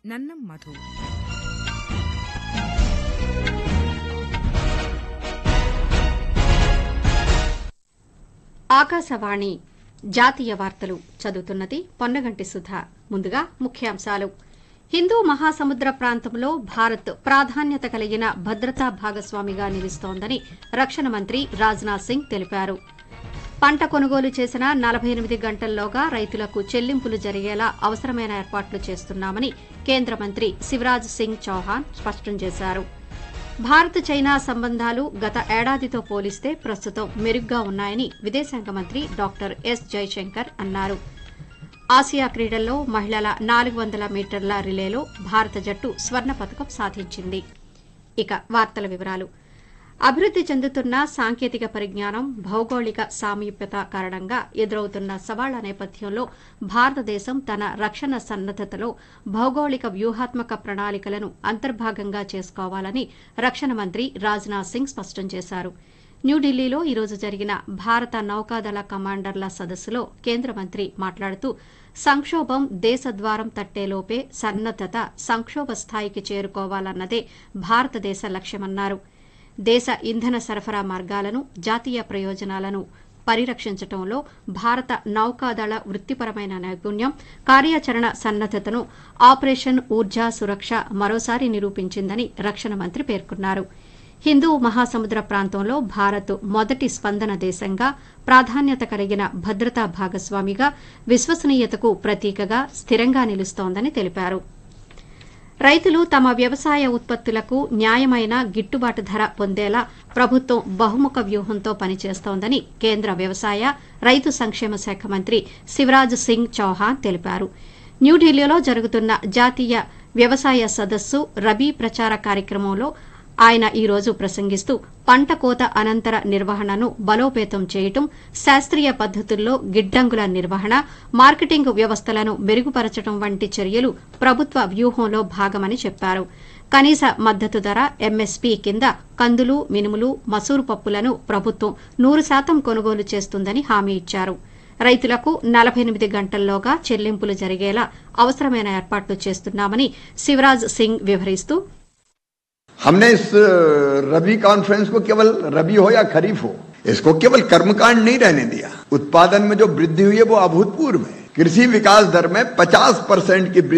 నన్నం మధు ఆకాశవాణి జాతీయ వార్తలు చదువుతున్నది పొన్నగంటి సుధ ముందుగా ముఖ్యాంశాలు హిందూ మహాసముద్ర ప్రాంతంలో భారత్ ప్రాధాన్యత కలిగిన భద్రతా భాగస్వామిగా నిలుస్తోందని రక్షణ మంత్రి రాజ్నాథ్ సింగ్ తెలిపారు పంట కొనుగోలు చేసిన నలభై ఎనిమిది గంటల్లోగా రైతులకు చెల్లింపులు జరిగేలా అవసరమైన ఏర్పాట్లు చేస్తున్నామని కేంద్ర మంత్రి శివరాజ్ సింగ్ చౌహాన్ స్పష్టం చేశారు భారత్ చైనా సంబంధాలు గత ఏడాదితో పోలిస్తే ప్రస్తుతం మెరుగ్గా ఉన్నాయని విదేశాంగ మంత్రి డాక్టర్ ఎస్ జైశంకర్ అన్నారు ఆసియా క్రీడల్లో మహిళల నాలుగు వందల మీటర్ల రిలేలో భారత జట్టు స్వర్ణ పథకం సాధించింది ఇక వార్తల వివరాలు అభివృద్ది చెందుతున్న సాంకేతిక పరిజ్ఞానం భౌగోళిక సామీప్యత కారణంగా ఎదురవుతున్న సవాళ్ల నేపథ్యంలో భారతదేశం తన రక్షణ సన్నద్దతలో భౌగోళిక వ్యూహాత్మక ప్రణాళికలను అంతర్భాగంగా చేసుకోవాలని రక్షణ మంత్రి రాజ్నాథ్ సింగ్ స్పష్టం చేశారు న్యూఢిల్లీలో ఈరోజు జరిగిన భారత నౌకాదళ కమాండర్ల సదస్సులో కేంద్ర మంత్రి మాట్లాడుతూ సంక్షోభం దేశద్వారం తట్టేలోపే సన్నద్దత సంక్షోభ స్థాయికి చేరుకోవాలన్నదే భారతదేశ లక్ష్యమన్నారు దేశ ఇంధన సరఫరా మార్గాలను జాతీయ ప్రయోజనాలను పరిరక్షించడంలో భారత నౌకాదళ వృత్తిపరమైన నైపుణ్యం కార్యాచరణ సన్నద్దతను ఆపరేషన్ ఊర్జా సురక్ష మరోసారి నిరూపించిందని రక్షణ మంత్రి పేర్కొన్నారు హిందూ మహాసముద్ర ప్రాంతంలో భారత్ మొదటి స్పందన దేశంగా ప్రాధాన్యత కలిగిన భద్రతా భాగస్వామిగా విశ్వసనీయతకు ప్రతీకగా స్థిరంగా నిలుస్తోందని తెలిపారు రైతులు తమ వ్యవసాయ ఉత్పత్తులకు న్యాయమైన గిట్టుబాటు ధర పొందేలా ప్రభుత్వం బహుముఖ వ్యూహంతో పనిచేస్తోందని కేంద్ర వ్యవసాయ రైతు సంక్షేమ శాఖ మంత్రి శివరాజ్ సింగ్ చౌహాన్ తెలిపారు న్యూఢిల్లీలో జరుగుతున్న జాతీయ వ్యవసాయ సదస్సు రబీ ప్రచార కార్యక్రమంలో ఆయన ఈ రోజు ప్రసంగిస్తూ పంట కోత అనంతర నిర్వహణను బలోపేతం చేయటం శాస్త్రీయ పద్దతుల్లో గిడ్డంగుల నిర్వహణ మార్కెటింగ్ వ్యవస్థలను మెరుగుపరచడం వంటి చర్యలు ప్రభుత్వ వ్యూహంలో భాగమని చెప్పారు కనీస మద్దతు ధర ఎంఎస్పీ కింద కందులు మినుములు మసూరు పప్పులను ప్రభుత్వం నూరు శాతం కొనుగోలు చేస్తుందని హామీ ఇచ్చారు రైతులకు నలభై ఎనిమిది గంటల్లోగా చెల్లింపులు జరిగేలా అవసరమైన ఏర్పాట్లు చేస్తున్నామని శివరాజ్ సింగ్ వివరిస్తూ हमने इस रबी कॉन्फ्रेंस को केवल रबी हो या खरीफ हो इसको केवल कर्मकांड नहीं रहने दिया उत्पादन में जो वृद्धि हुई है वो अभूतपूर्व है कृषि विकास दर में 50 परसेंट की वृद्धि